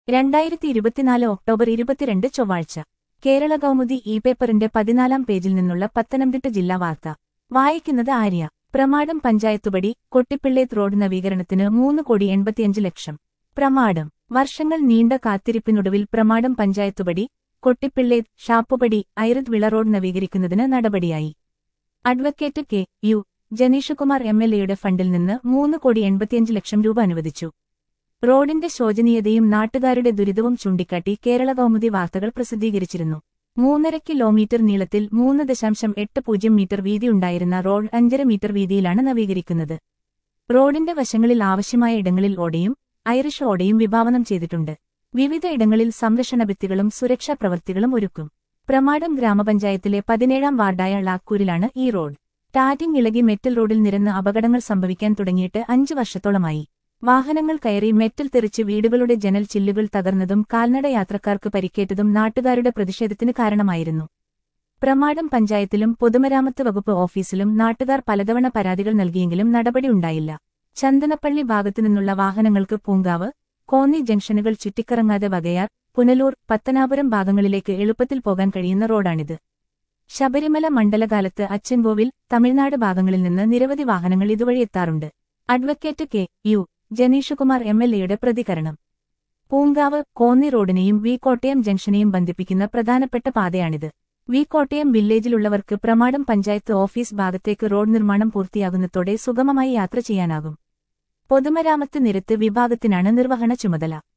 രണ്ടായിരത്തി ഇരുപത്തിനാല് ഒക്ടോബർ ഇരുപത്തിരണ്ട് ചൊവ്വാഴ്ച കേരള കൗമുദി ഇ പേപ്പറിന്റെ പതിനാലാം പേജിൽ നിന്നുള്ള പത്തനംതിട്ട ജില്ലാ വാർത്ത വായിക്കുന്നത് ആര്യ പ്രമാടം പഞ്ചായത്തുപടി കൊട്ടിപ്പിള്ളേത്ത് റോഡ് നവീകരണത്തിന് മൂന്ന് കോടി എൺപത്തിയഞ്ച് ലക്ഷം പ്രമാടം വർഷങ്ങൾ നീണ്ട കാത്തിരിപ്പിനൊടുവിൽ പ്രമാടം പഞ്ചായത്തുപടി കൊട്ടിപ്പിള്ളേത്ത് ഷാപ്പുപടി ഐറിത് വിള റോഡ് നവീകരിക്കുന്നതിന് നടപടിയായി advocate K U Jenish Kumar M L എയുടെ ഫണ്ടിൽ നിന്ന് മൂന്ന് കോടി എൺപത്തിയഞ്ച് ലക്ഷം രൂപ അനുവദിച്ചു റോഡിന്റെ ശോചനീയതയും നാട്ടുകാരുടെ ദുരിതവും ചൂണ്ടിക്കാട്ടി കേരള കൗമുദി വാർത്തകൾ പ്രസിദ്ധീകരിച്ചിരുന്നു മൂന്നര കിലോമീറ്റർ നീളത്തിൽ മൂന്ന് ദശാംശം എട്ട് പൂജ്യം മീറ്റർ വീതിയുണ്ടായിരുന്ന റോഡ് അഞ്ചര മീറ്റർ വീതിയിലാണ് നവീകരിക്കുന്നത് റോഡിന്റെ വശങ്ങളിൽ ആവശ്യമായ ഇടങ്ങളിൽ ഓടയും ഐറിഷ് ഓടയും വിഭാവനം ചെയ്തിട്ടുണ്ട് വിവിധ ഇടങ്ങളിൽ സംരക്ഷണ ഭിത്തികളും സുരക്ഷാ പ്രവൃത്തികളും ഒരുക്കും പ്രമാടം ഗ്രാമപഞ്ചായത്തിലെ പതിനേഴാം വാർഡായ ളാക്കൂരിലാണ് ഈ റോഡ് ടാറ്റിംഗ് ഇളകി മെറ്റൽ റോഡിൽ നിരന്ന് അപകടങ്ങൾ സംഭവിക്കാൻ തുടങ്ങിയിട്ട് അഞ്ചു വർഷത്തോളമായി വാഹനങ്ങൾ കയറി മെറ്റൽ തെറിച്ച് വീടുകളുടെ ജനൽ ചില്ലുകൾ തകർന്നതും കാൽനട യാത്രക്കാർക്ക് പരിക്കേറ്റതും നാട്ടുകാരുടെ പ്രതിഷേധത്തിന് കാരണമായിരുന്നു പ്രമാടം പഞ്ചായത്തിലും പൊതുമരാമത്ത് വകുപ്പ് ഓഫീസിലും നാട്ടുകാർ പലതവണ പരാതികൾ നൽകിയെങ്കിലും നടപടിയുണ്ടായില്ല ചന്ദനപ്പള്ളി ഭാഗത്തുനിന്നുള്ള വാഹനങ്ങൾക്ക് പൂങ്കാവ് കോന്നി ജംഗ്ഷനുകൾ ചുറ്റിക്കറങ്ങാതെ വകയാർ പുനലൂർ പത്തനാപുരം ഭാഗങ്ങളിലേക്ക് എളുപ്പത്തിൽ പോകാൻ കഴിയുന്ന റോഡാണിത് ശബരിമല മണ്ഡലകാലത്ത് അച്ചൻകോവിൽ തമിഴ്നാട് ഭാഗങ്ങളിൽ നിന്ന് നിരവധി വാഹനങ്ങൾ ഇതുവഴി എത്താറുണ്ട് advocate K U Jenish Kumar M L എയുടെ പ്രതികരണം പൂങ്കാവ് കോന്നി റോഡിനെയും വി കോട്ടയം ജംഗ്ഷനെയും ബന്ധിപ്പിക്കുന്ന പ്രധാനപ്പെട്ട പാതയാണിത് വി കോട്ടയം വില്ലേജിലുള്ളവർക്ക് പ്രമാടം പഞ്ചായത്ത് ഓഫീസ് ഭാഗത്തേക്ക് റോഡ് നിർമ്മാണം പൂർത്തിയാകുന്നതോടെ സുഗമമായി യാത്ര ചെയ്യാനാകും പൊതുമരാമത്ത് നിരത്ത് വിഭാഗത്തിനാണ് നിർവഹണ ചുമതല